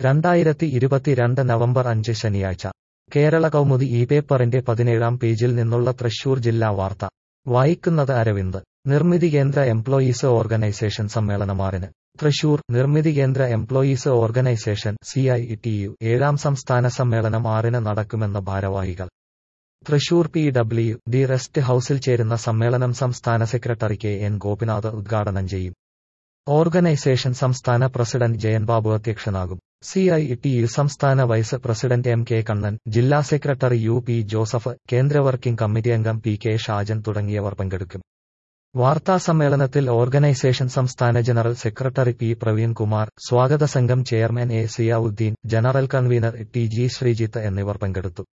രണ്ടായിരത്തി ഇരുപത്തിരണ്ട് നവംബർ അഞ്ച് ശനിയാഴ്ച കേരള കൗമുദി ഈ പേപ്പറിന്റെ പതിനേഴാം പേജിൽ നിന്നുള്ള തൃശൂർ ജില്ലാ വാർത്ത വായിക്കുന്നത് അരവിന്ദ് നിർമ്മിതി Kendra employees organisation സമ്മേളനമാറിന് Thrissur Nirmithi Kendra employees organisation C I T U ഏഴാം സംസ്ഥാന സമ്മേളനം ആറിന് നടക്കുമെന്ന് ഭാരവാഹികൾ Thrissur P W D rest ഹൌസിൽ ചേരുന്ന സമ്മേളനം സംസ്ഥാന സെക്രട്ടറി കെ എൻ ഗോപിനാഥ് ഉദ്ഘാടനം ചെയ്യും ഓർഗനൈസേഷൻ സംസ്ഥാന പ്രസിഡന്റ് ജയൻബാബു അധ്യക്ഷനാകും സി ഐ ടി യു സംസ്ഥാന vice president M K Kannan ജില്ലാ സെക്രട്ടറി യു പി ജോസഫ് കേന്ദ്ര വർക്കിംഗ് കമ്മിറ്റി അംഗം പി കെ ഷാജൻ തുടങ്ങിയവർ പങ്കെടുക്കും വാർത്താസമ്മേളനത്തിൽ ഓർഗനൈസേഷൻ സംസ്ഥാന ജനറൽ സെക്രട്ടറി പി പ്രവീൺകുമാർ സ്വാഗത സംഘം chairman A Ziyauddin general convener T G Sreejith എന്നിവർ പങ്കെടുത്തു